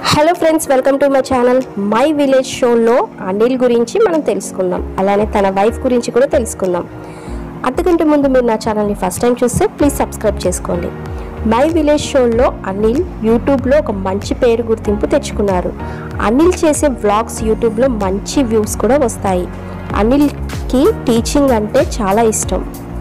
hello friends welcome to my channel my village షోలో అనిల్ గురించి మనం తెలుసుకుందాం అలానే తన వైఫ్ గురించి కూడా తెలుసుకుందాం అంతకంటే ముందు మీరు నా ఛానల్ని ఫస్ట్ టైం చూస్తే ప్లీజ్ సబ్స్క్రైబ్ చేసుకోండి మై విలేజ్ షోలో అనిల్ యూట్యూబ్లో ఒక మంచి పేరు గుర్తింపు తెచ్చుకున్నారు అనిల్ చేసే వ్లాగ్స్ యూట్యూబ్లో మంచి వ్యూస్ కూడా వస్తాయి అనిల్కి టీచింగ్ అంటే చాలా ఇష్టం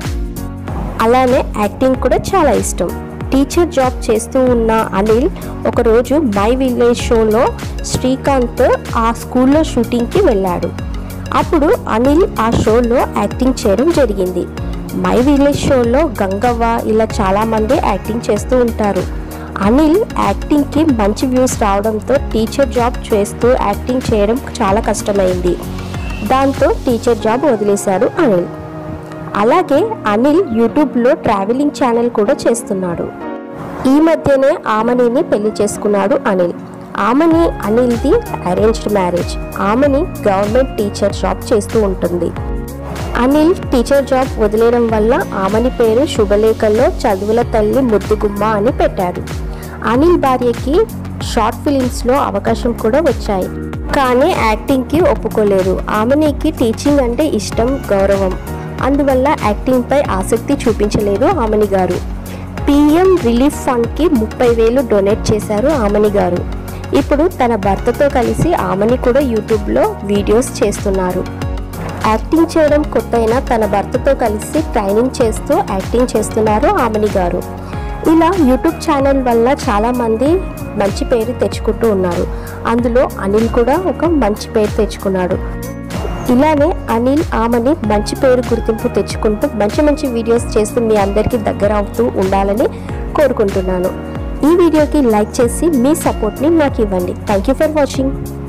అలానే యాక్టింగ్ కూడా చాలా ఇష్టం టీచర్ జాబ్ చేస్తూ ఉన్న అనిల్ ఒకరోజు మై విలేజ్ షోలో శ్రీకాంత్ ఆ స్కూల్లో షూటింగ్కి వెళ్ళాడు అప్పుడు అనిల్ ఆ షోలో యాక్టింగ్ చేయడం జరిగింది మై విలేజ్ షోలో గంగవ్వ ఇలా చాలామంది యాక్టింగ్ చేస్తూ ఉంటారు అనిల్ యాక్టింగ్కి మంచి వ్యూస్ రావడంతో టీచర్ జాబ్ చేస్తూ యాక్టింగ్ చేయడం చాలా కష్టమైంది దాంతో టీచర్ జాబ్ వదిలేశాడు అనిల్ అలాగే అనిల్ యూట్యూబ్లో ట్రావెలింగ్ ఛానల్ కూడా చేస్తున్నాడు ఈ మధ్యనే ఆమనిని పెళ్లి చేసుకున్నాడు అనిల్ ఆమని అనిల్ది arranged marriage Amani government teacher job చేస్తూ ఉంటుంది అనిల్ టీచర్ జాబ్ వదిలేయడం వల్ల ఆమని పేరు శుభలేఖల్లో చదువుల తల్లి ముద్దుగుమ్మ అని పెట్టారు అనిల్ భార్యకి షార్ట్ ఫిలిమ్స్లో అవకాశం కూడా వచ్చాయి కానీ యాక్టింగ్కి ఒప్పుకోలేదు ఆమెనికి టీచింగ్ అంటే ఇష్టం గౌరవం అందువల్ల యాక్టింగ్పై ఆసక్తి చూపించలేదు ఆమని గారు పిఎం రిలీఫ్ ఫండ్కి ముప్పై వేలు డొనేట్ చేశారు ఆమని గారు ఇప్పుడు తన భర్తతో కలిసి ఆమని కూడా యూట్యూబ్లో వీడియోస్ చేస్తున్నారు యాక్టింగ్ చేయడం కొత్త అయినా తన భర్తతో కలిసి ట్రైనింగ్ చేస్తూ యాక్టింగ్ చేస్తున్నారు ఆమని గారు ఇలా యూట్యూబ్ ఛానల్ వల్ల చాలామంది మంచి పేరు తెచ్చుకుంటూ ఉన్నారు అందులో అనిల్ కూడా ఒక మంచి పేరు తెచ్చుకున్నాడు ఇలానే అనిల్ ఆమని మంచి పేరు గుర్తింపు తెచ్చుకుంటూ మంచి మంచి వీడియోస్ చేస్తూ మీ అందరికీ దగ్గర అవుతూ ఉండాలని కోరుకుంటున్నాను ఈ వీడియోకి లైక్ చేసి మీ సపోర్ట్ని నాకు ఇవ్వండి థ్యాంక్ యూ ఫర్ వాచింగ్